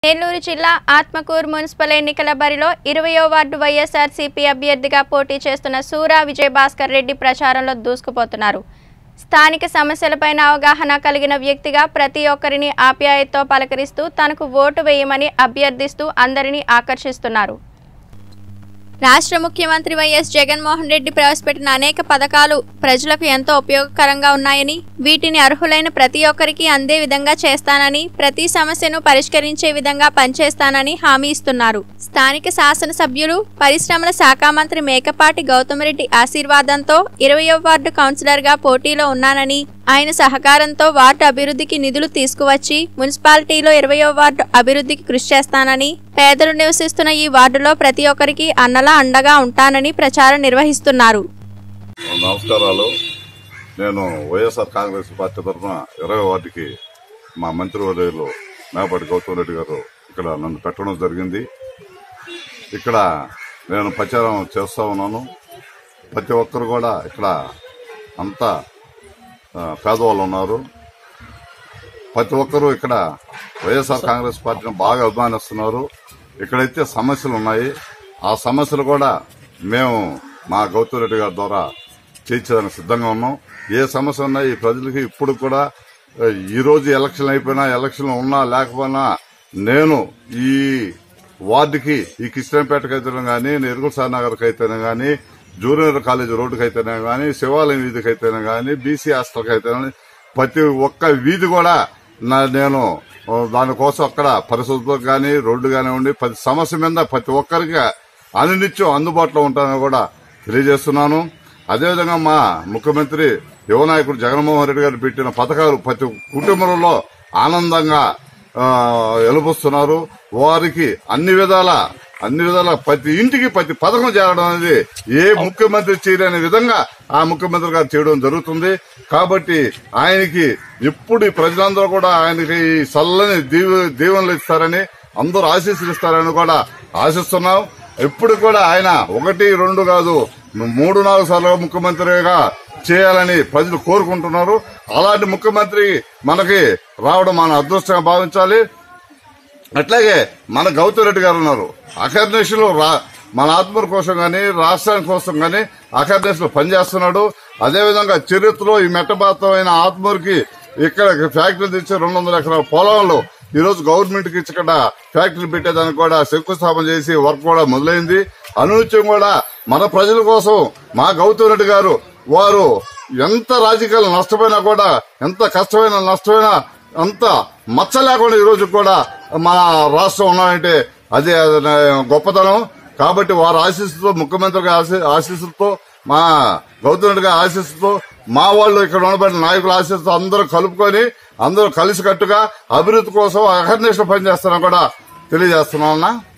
నెల్లూరు జిల్లా ఆత్మకూరు మున్సిపల్ ఎన్నికల బరిలో ఇరవయో వార్డు వైఎస్ఆర్సీపీ అభ్యర్థిగా పోటీ చేస్తున్న సూరా విజయభాస్కర్ రెడ్డి ప్రచారంలో దూసుకుపోతున్నారు స్థానిక సమస్యలపైన అవగాహన కలిగిన వ్యక్తిగా ప్రతి ఒక్కరిని ఆప్యాయతతో పలకరిస్తూ తనకు ఓటు వేయమని అభ్యర్థిస్తూ అందరినీ ఆకర్షిస్తున్నారు రాష్ట్ర ముఖ్యమంత్రి వైఎస్ జగన్మోహన్ రెడ్డి ప్రవేశపెట్టిన అనేక పథకాలు ప్రజలకు ఎంతో ఉపయోగకరంగా ఉన్నాయని వీటిని అర్హులైన ప్రతి ఒక్కరికి అందే విధంగా చేస్తానని ప్రతి సమస్యను పరిష్కరించే విధంగా పనిచేస్తానని హామీ ఇస్తున్నారు స్థానిక శాసనసభ్యులు పరిశ్రమల శాఖ మంత్రి మేకపాటి గౌతమరెడ్డి ఆశీర్వాదంతో ఇరవయో వార్డు కౌన్సిలర్గా పోటీలో ఉన్నానని ఆయన సహకారంతో వార్డు అభివృద్ధికి నిధులు తీసుకువచ్చి మున్సిపాలిటీలో ఇరవయో వార్డు అభివృద్ధికి కృషి చేస్తానని పేదలు నివసిస్తున్న ఈ వార్డులో ప్రతి ఒక్కరికి అన్నలా అండగా ఉంటానని ప్రచారం నిర్వహిస్తున్నారు నమస్కారాలు నేను వైఎస్ఆర్ కాంగ్రెస్ పార్టీ తరఫున ఇరవై వార్డుకి మా మంత్రివర్యులు మేపాటి గౌతమ్ రెడ్డి గారు ఇక్కడ నన్ను పెట్టడం జరిగింది ఇక్కడ నేను ప్రచారం చేస్తా ఉన్నాను ప్రతి ఒక్కరు కూడా ఇక్కడ అంతా ఆ, పేదవాళ్ళు ఉన్నారు ప్రతి ఒక్కరూ ఇక్కడ వైఎస్ఆర్ కాంగ్రెస్ పార్టీని బాగా అభిమానిస్తున్నారు ఇక్కడైతే సమస్యలు ఉన్నాయి ఆ సమస్యలు కూడా మేము మా గౌతమ్ రెడ్డి గారి ద్వారా చేయించడానికి సిద్ధంగా ఉన్నాం ఏ సమస్య ఉన్నా ఈ ప్రజలకి ఇప్పుడు కూడా ఆ, ఈ రోజు ఎలక్షన్ అయిపోయినా ఎలక్షన్ ఉన్నా లేకపోయినా నేను ఈ వార్డుకి ఈ కృష్ణంపేటకి అయితేనే గానీ నెరుగుల సార్నగర్కి అయితేనే గానీ జూనియర్ కాలేజ్ రోడ్డుకి అయితేనే గానీ శివాలయం వీధికి అయితేనే గానీ బీసీ హాస్టల్కి అయితేనే ప్రతి ఒక్క వీధి కూడా నా నేను ఆ, దానికోసం అక్కడ పరిశుభ్రత కానీ రోడ్డు కానివ్వండి ప్రతి సమస్య మీద ప్రతి ఒక్కరికి అనునిత్యం అందుబాటులో ఉంటానని కూడా తెలియజేస్తున్నాను అదేవిధంగా మా ముఖ్యమంత్రి యువ నాయకుడు జగన్మోహన్ రెడ్డి గారు పెట్టిన పథకాలు ప్రతి కుటుంబంలో ఆనందంగా ఆ, ఎలుపుస్తున్నారు వారికి అన్ని విధాల అన్ని విధాల ప్రతి ఇంటికి ప్రతి పథకం చేరడం అనేది ఏ ముఖ్యమంత్రి చేయలేని విధంగా ఆ ముఖ్యమంత్రి గారు చేయడం జరుగుతుంది కాబట్టి ఆయనకి ఎప్పుడు ఈ ప్రజలందరూ కూడా ఆయనకి ఈ చల్లని దీవ దీవెనలు ఇస్తారని అందరూ ఆశీస్సులు ఇస్తారని కూడా ఆశిస్తున్నాం ఎప్పుడు కూడా ఆయన ఒకటి రెండు కాదు మూడు నాలుగు సార్లు ముఖ్యమంత్రిగా చేయాలని ప్రజలు కోరుకుంటున్నారు అలాంటి ముఖ్యమంత్రి మనకి రావడం మన అదృష్టంగా భావించాలి అట్లాగే మన గౌతమ్ రెడ్డి గారు ఉన్నారు అఖర్నేషులు మన ఆత్మల కోసం గాని రాష్ట్రానికి కోసం గాని అఖర్నేషులు పనిచేస్తున్నాడు అదేవిధంగా చరిత్రలో ఈ మెట్టబాతమైన ఆత్మూరికి ఇక్కడ ఫ్యాక్టరీ తెచ్చి రెండు వందల ఎకరాల పొలంలో ఈ రోజు గవర్నమెంట్ కి ఇక్కడ ఫ్యాక్టరీ పెట్టేదానికి కూడా శంకుస్థాపన చేసి వర్క్ కూడా మొదలైంది అనునిత్యం కూడా మన ప్రజల కోసం మా గౌతమ్ రెడ్డి గారు వారు ఎంత రాజకీయాలు నష్టపోయినా కూడా ఎంత కష్టమైన నష్టమైనా అంత మచ్చ లేకుండా ఈ రోజు కూడా మన రాష్ట్రం ఉన్నామంటే అదే అది గొప్పతనం కాబట్టి వారి ఆశీస్సుతో ముఖ్యమంత్రి గారి ఆశీ- ఆశీస్సులతో మా గౌతమ్ రెడ్డి గారి ఆశీస్సుతో మా వాళ్ళు ఇక్కడ ఉండబడిన నాయకుల ఆశీస్సుతో అందరూ కలుపుకొని అందరూ కలిసికట్టుగా అభివృద్ధి కోసం అహర్నిశలు పనిచేస్తారని కూడా తెలియజేస్తున్నాం అన్నా